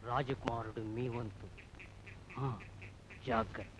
రాజకుమారుడు మీ వంతు ఆ, జాగ్రత్త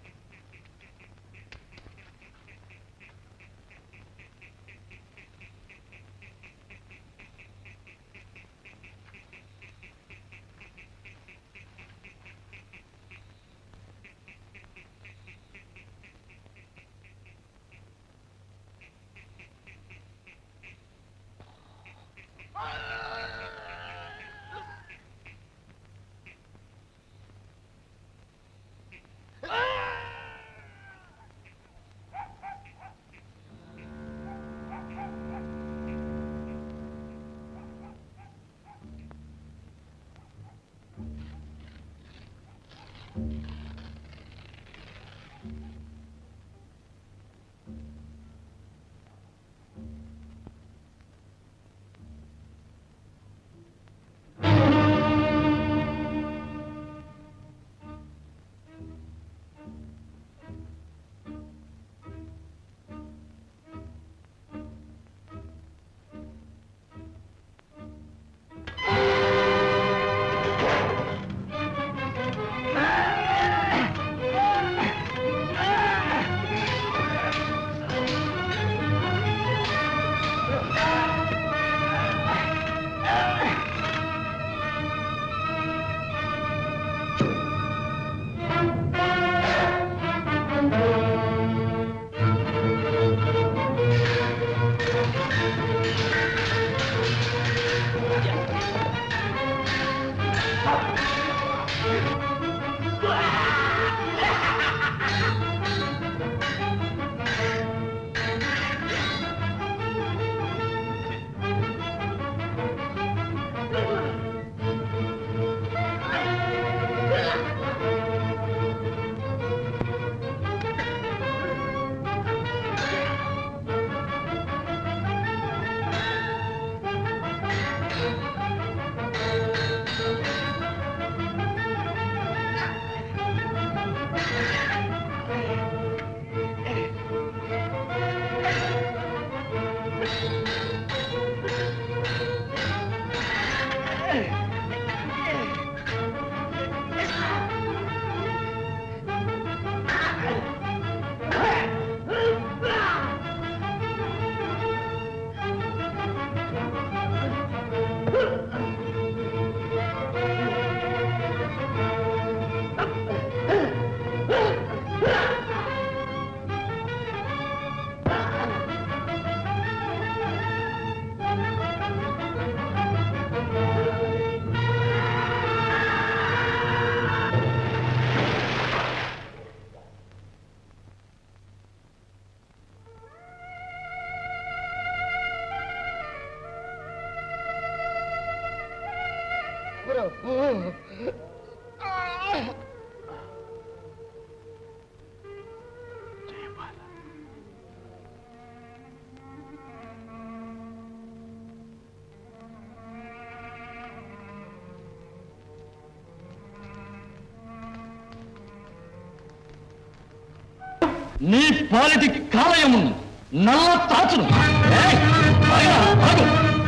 నీ పాలిటి కాలయమును నల్ల తాచును ఏయ్, ఆగురా, ఆగు.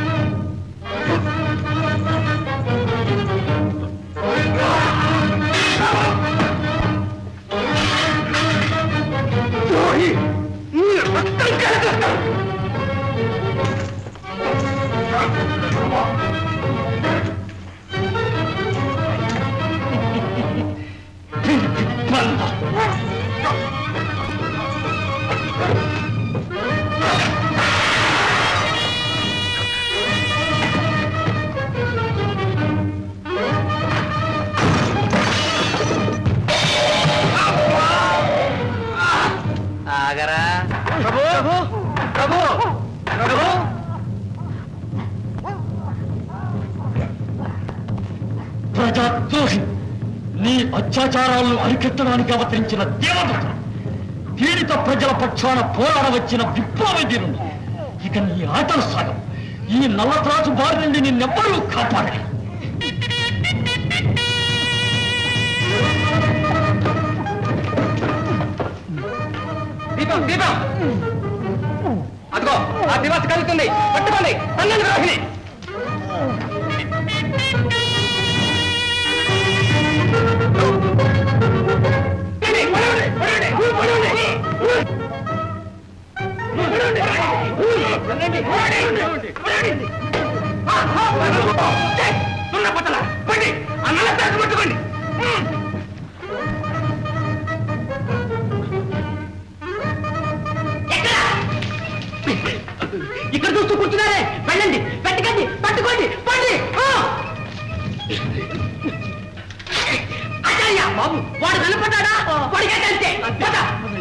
బంధ. ఆగరా ప్రభు ప్రభు ప్రభు ప్రజాద్రోహి నీ అత్యాచారాలను అరికెత్తడానికి అవతరించిన దేవదూత పీడిత ప్రజల పక్షాన పోరాడవచ్చిన విప్లవీరుడు ఇక నీ ఆటలు సాగం ఈ నల్లత్రాసు బారి నుండి నిన్నెవ్వరూ కాపాడలేదు దీపం దీపం అదిగో ఆ దివస్ కలుగుతుంది పట్టుకోండి అన్నది రోహిణి ఇక్కడ చూస్తూ కూర్చున్నారే వెళ్ళండి పెట్టకండి పట్టుకోండి పండి ఆచార్య బాబు వాడు వెళ్ళిపోతాడా పొడిగేటంతే పద.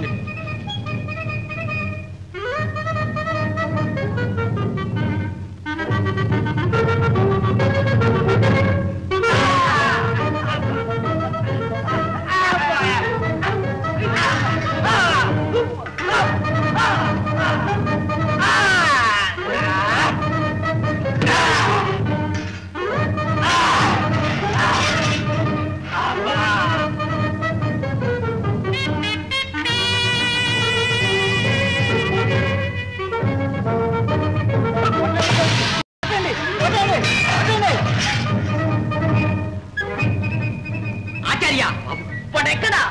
ఆచార్య వాడెక్కడా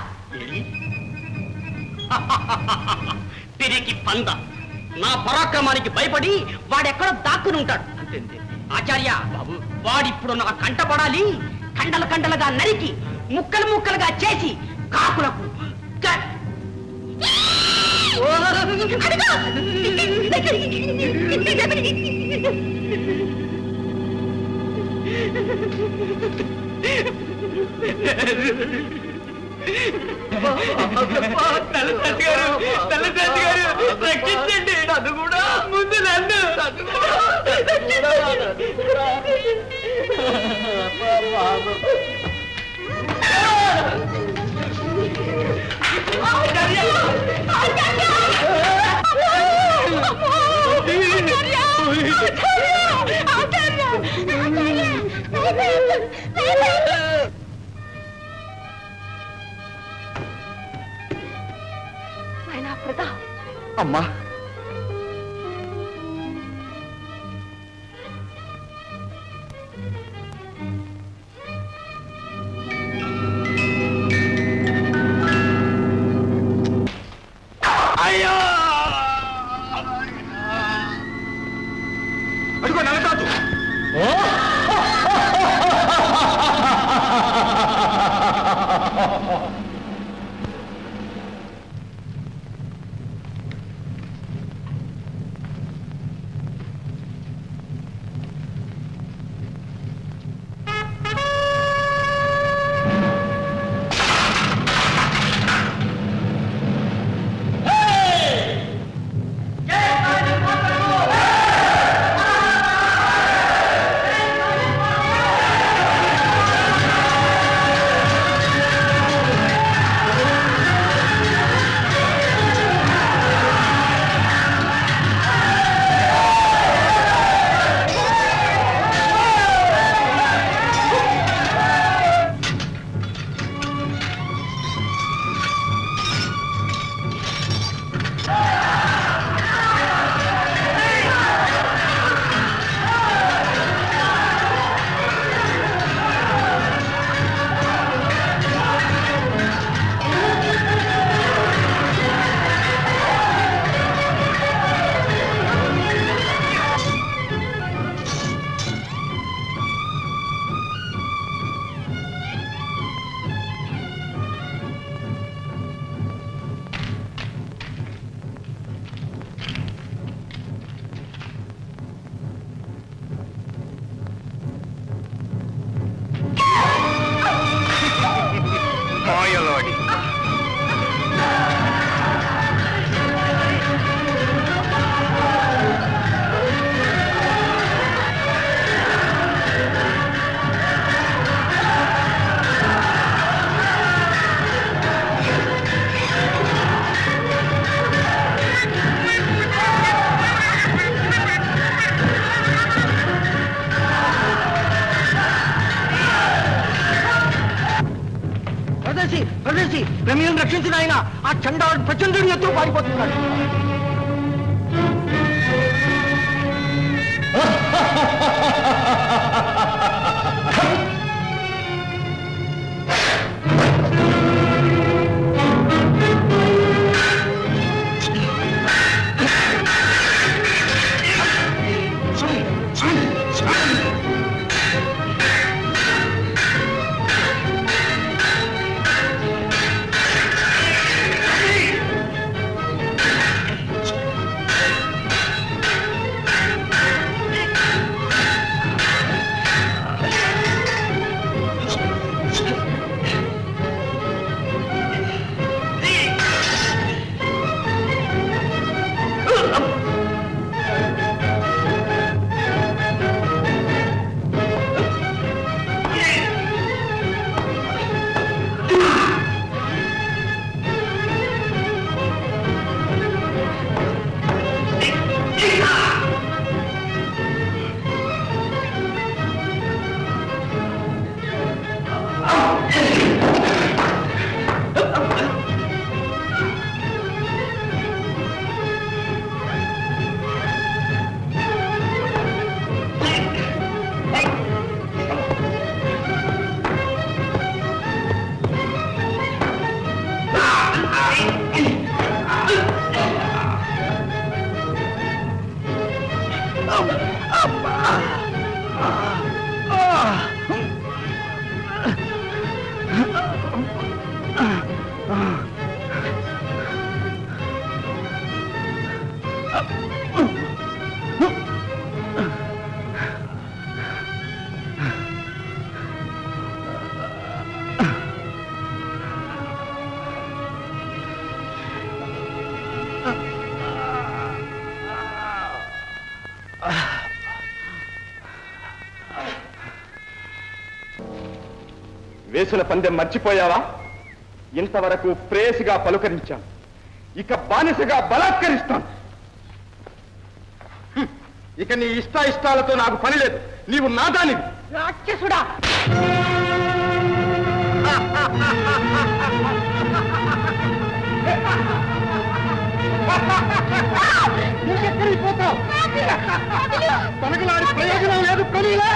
తిరిగి పంద నా పరాక్రమానికి భయపడి వాడెక్కడో దాక్కుని ఉంటాడు ఆచార్య వాడిప్పుడు నా కంట పడాలి కండల కండలుగా నరికి ముక్కలు ముక్కలుగా చేసి కాకులకు క- రక్షించండి నన్ను కూడా ముందు నన్ను అమ్మా అయ్యో అదిగో నల్లతాతు మాయలాడి ప్రదర్శి ప్రదర్శి ప్రమేయం రక్షించిన ఆయన ఆ చండాడు ప్రచండుడి ఎత్తు పారిపోతున్నాడు ఆ వేసిన పందెం మర్చిపోయావా ఇంతవరకు ప్రేయసిగా పలుకరించాను ఇక బానిసగా బలాత్కరిస్తాను హ్మ్. ఇక నీ ఇష్ట ఇష్టాలతో నాకు పని లేదు నీవు నాదానివి రాక్షసుడా నువ్వెక్కడికి పోతావు తనకులాడి ప్రయోజనం లేదు ప్రలీలా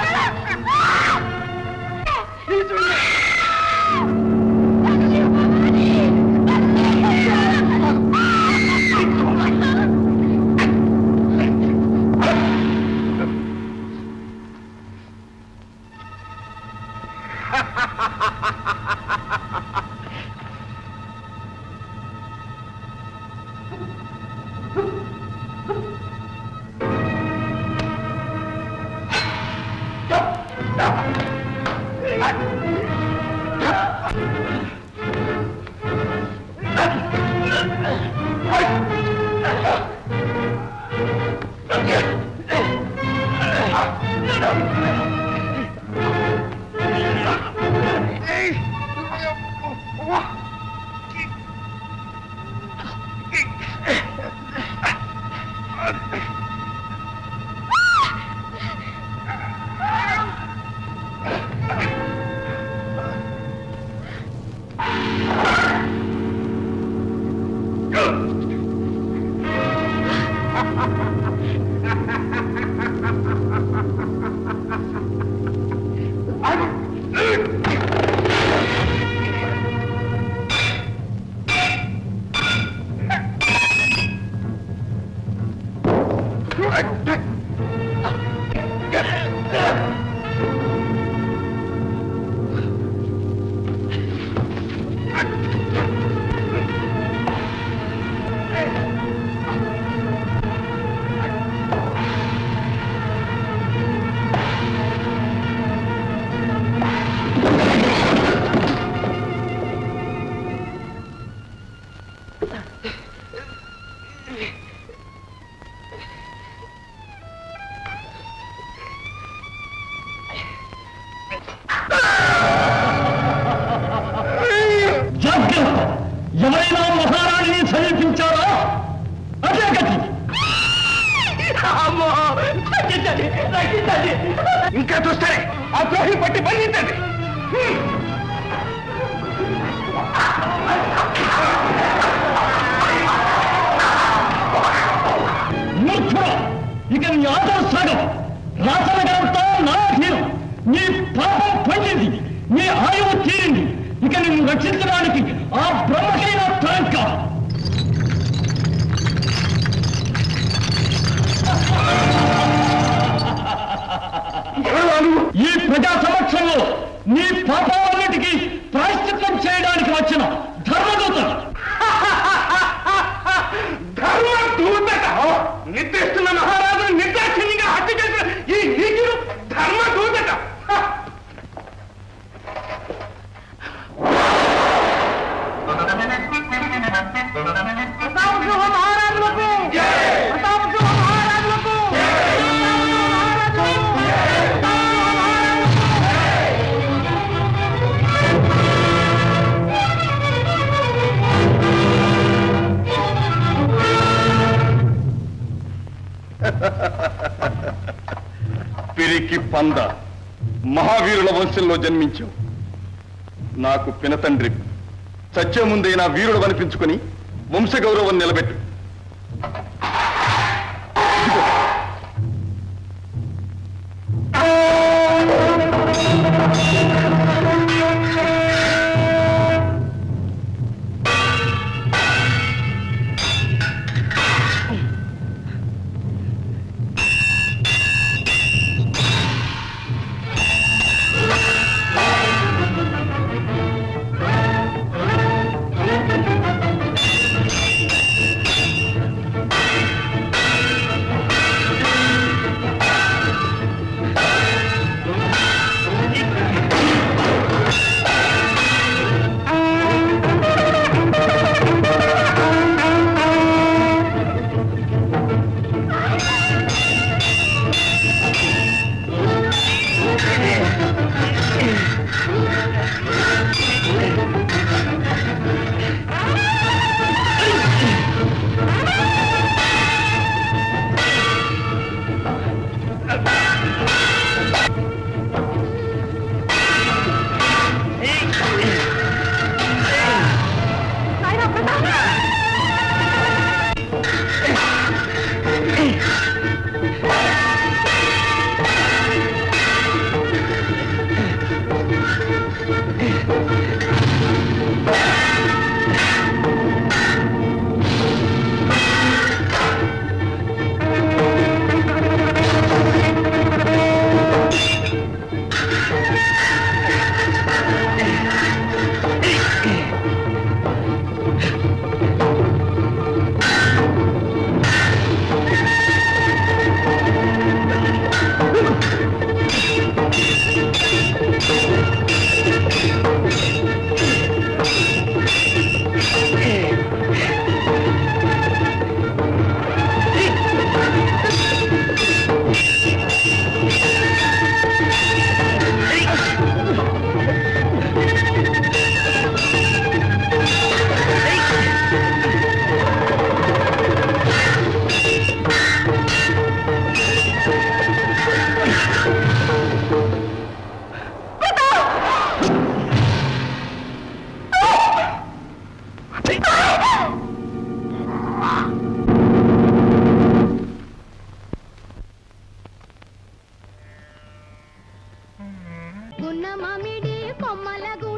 జాగ్రత్త ఎవరైనా మహారాణిని సమీపించారా అదే గతి ఇంకా చూస్తారే ఆ ద్రోహిని పట్టి బంధించండి మూర్ఖుడా ఇక నీ ఆదర్శం రాసనగరంతో నాధీనం నీ పాపం పండింది నీ ఆయువు తీరింది ఇక నిన్ను రక్షించడానికి ఆ బ్రహ్మకైన తరం కాదు ఈ ప్రజా సమక్షంలో నీ పాపాలన్నిటికీ ప్రాయశ్చిత్తం చేయడానికి వచ్చిన ధర్మదూతలు ధర్మ దూతట నిద్రిస్తున్న మహారాజును నిర్దాక్షిణ్యంగా హత్య చేసిన ఈ నీచుడు ధర్మ దూతట మహారాజులకు మహారాజులకు పిరికి పంద మహావీరుల వంశంలో జన్మించావు నాకు పినతండ్రి సత్యం ముందైనా వీరుడు అనిపించుకొని వంశగౌరవం నిలబెట్టు మమిడి కొమ్మల